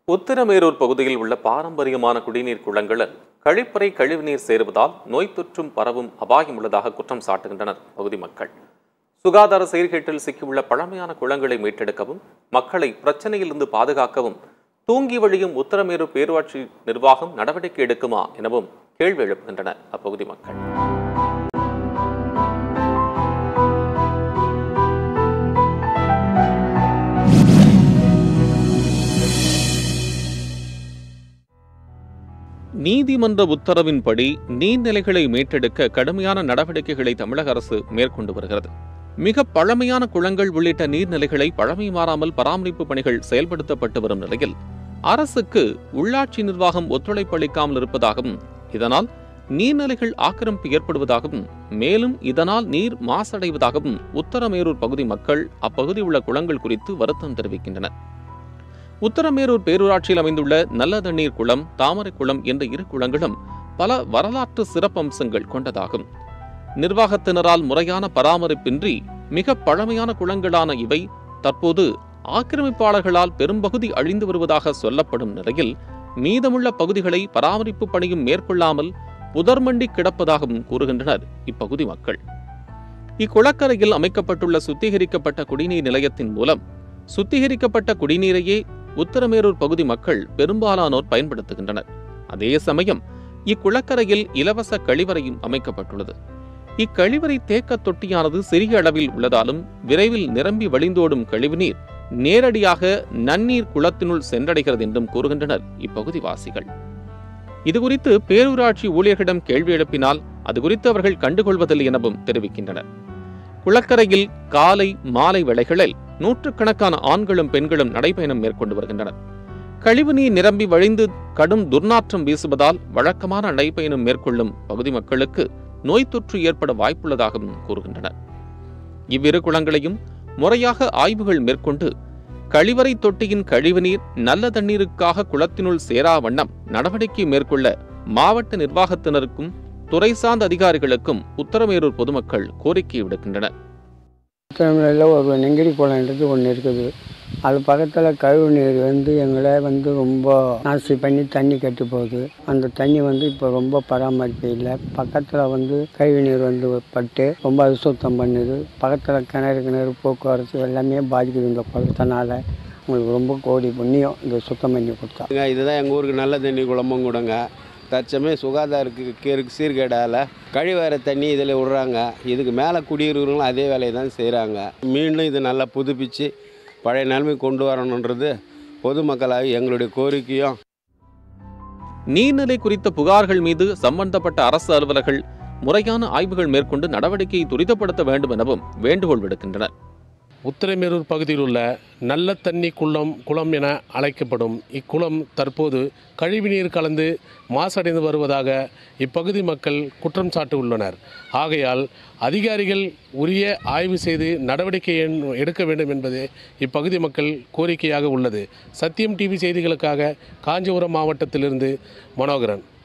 உத்திரமேரூர் பகுதியில் உள்ள பாரம்பரியமான குடிநீர் குளங்களில் கழிப்பறை கழிவுநீர் சேருவதால் நோய் தொற்றும் பரவும் அபாயம் உள்ளதாக குற்றம் சாட்டுகின்றனர் பகுதி மக்கள் சுகாதார சீர்கேட்டில் சிக்கியுள்ள பழமையான குளங்களை மீட்டெடுக்கவும் மக்களை பிரச்சனையிலிருந்து பாதுகாக்கவும் தூங்கி வழியும் உத்தரமேரூர் பேரூராட்சி நிர்வாகம் நடவடிக்கை எடுக்குமா எனவும் கேள்வி எழுப்புகின்றனர் அப்பகுதி மக்கள் நீதிமன்ற உத்தரவின்படி நீர்நிலைகளை மீட்டெடுக்க கடுமையான நடவடிக்கைகளை தமிழக அரசு மேற்கொண்டு வருகிறது மிக பழமையான குளங்கள் உள்ளிட்ட நீர்நிலைகளை பழமை மாறாமல் பராமரிப்பு பணிகள் செயல்படுத்தப்பட்டு வரும் நிலையில் அரசுக்கு உள்ளாட்சி நிர்வாகம் ஒத்துழைப்பு அளிக்காமல் இருப்பதாகவும் இதனால் நீர்நிலைகள் ஆக்கிரமிப்பு ஏற்படுவதாகவும் மேலும் இதனால் நீர் மாசடைவதாகவும் உத்தரமேரூர் பகுதி மக்கள் அப்பகுதி உள்ள குளங்கள் குறித்து வருத்தம் தெரிவிக்கின்றனர் உத்தரமேரூர் பேரூராட்சியில் அமைந்துள்ள நல்ல தண்ணீர் குளம் தாமரை குளம் என்ற இரு குளங்களும் பல வரலாற்று சிறப்பம்சங்கள் கொண்டதாகும் நிர்வாகத்தினரால் முறையான பராமரிப்பின்றி மிக பழமையான குளங்களான இவை தற்போது ஆக்கிரமிப்பாளர்களால் பெரும்பகுதி அழிந்து வருவதாக சொல்லப்படும் நிலையில் மீதமுள்ள பகுதிகளை பராமரிப்பு பணியும் மேற்கொள்ளாமல் புதர்மண்டி கிடப்பதாகவும் கூறுகின்றனர் இப்பகுதி மக்கள் இக்குளக்கரையில் அமைக்கப்பட்டுள்ள சுத்திகரிக்கப்பட்ட குடிநீர் நிலையத்தின் மூலம் சுத்திகரிக்கப்பட்ட குடிநீரையே உத்தரமேரூர் பகுதி மக்கள் பெரும்பாலானோர் பயன்படுத்துகின்றனர் அதே சமயம் இக்குளக்கரையில் இலவச கழிவறையும் அமைக்கப்பட்டுள்ளது இக்கழிவறை தேக்க தொட்டியானது சிறிய அளவில் உள்ளதாலும் விரைவில் நிரம்பி வழிந்தோடும் கழிவுநீர் நேரடியாக நன்னீர் குளத்தினுள் சென்றடைகிறது என்றும் கூறுகின்றனர் இப்பகுதி வாசிகள் இதுகுறித்து பேரூராட்சி ஊழியர்களிடம் கேள்வி எழுப்பினால் அது குறித்து அவர்கள் கண்டுகொள்வதில்லை எனவும் தெரிவிக்கின்றனர் குளக்கரையில் காலை மாலை வேளைகளில் நூற்றுக்கணக்கான ஆண்களும் பெண்களும் நடைபயணம் மேற்கொண்டு வருகின்றனர் கழிவுநீர் நிரம்பி வழிந்து கடும் துர்நாற்றம் வீசுவதால் வழக்கமான நடைபயணம் மேற்கொள்ளும் பகுதி மக்களுக்கு நோய் தொற்று ஏற்பட வாய்ப்புள்ளதாகவும் கூறுகின்றனர் இவ்விரு குளங்களையும் முறையாக ஆய்வுகள் மேற்கொண்டு கழிவறை தொட்டியின் கழிவுநீர் நல்ல தண்ணீருக்காக குளத்தினுள் சேரா வண்ணம் நடவடிக்கை மேற்கொள்ள மாவட்ட நிர்வாகத்தினருக்கும் துறை சார்ந்த அதிகாரிகளுக்கும் உத்தரமேரூர் பொதுமக்கள் கோரிக்கை விடுக்கின்றனர் திருமலையில் ஒரு நெங்கிரி குளம்ன்றது ஒன்று இருக்குது அது பக்கத்தில் கழிவு நீர் வந்து எங்களை வந்து ரொம்ப நாசி பண்ணி தண்ணி கெட்டு போகுது அந்த தண்ணி வந்து இப்போ ரொம்ப பராமரிப்பு இல்லை பக்கத்தில் வந்து கழிவு நீர் வந்து பட்டு ரொம்ப அசுத்தம் பண்ணுது பக்கத்தில் கிணறு கிணறு போக்குவரத்து எல்லாமே பாதிக்குது இந்த குளத்தினால உங்களுக்கு ரொம்ப கோடி புண்ணியம் இந்த சுத்தம் பண்ணி கொடுத்தா இங்க இதுதான் எங்கள் ஊருக்கு நல்ல தண்ணி குளமும் கூடங்க தற்சமயம் சுகாதாரத்துக்கு சீர்கேடால் கழிவற தண்ணி இதில் விடுறாங்க இதுக்கு மேலே குடியிருக்கிறவங்களும் அதே வேலையை தான் செய்கிறாங்க மீண்டும் இது நல்லா புதுப்பிச்சு பழைய நிலைமை கொண்டு வரணுன்றது பொதுமக்களாக எங்களுடைய கோரிக்கையும் நீர்நிலை குறித்த புகார்கள் மீது சம்பந்தப்பட்ட அரசு அலுவலர்கள் முறையான ஆய்வுகள் மேற்கொண்டு நடவடிக்கையை துரிதப்படுத்த வேண்டும் எனவும் வேண்டுகோள் விடுக்கின்றனர் உத்திரமேரூர் பகுதியில் உள்ள நல்ல தண்ணி குளம் குளம் என அழைக்கப்படும் இக்குளம் தற்போது கழிவுநீர் கலந்து மாசடைந்து வருவதாக இப்பகுதி மக்கள் குற்றம் சாட்டியுள்ளனர் ஆகையால் அதிகாரிகள் உரிய ஆய்வு செய்து நடவடிக்கை எண்- எடுக்க வேண்டும் என்பது இப்பகுதி மக்கள் கோரிக்கையாக உள்ளது சத்தியம் டிவி செய்திகளுக்காக காஞ்சிபுரம் மாவட்டத்திலிருந்து மனோகரன்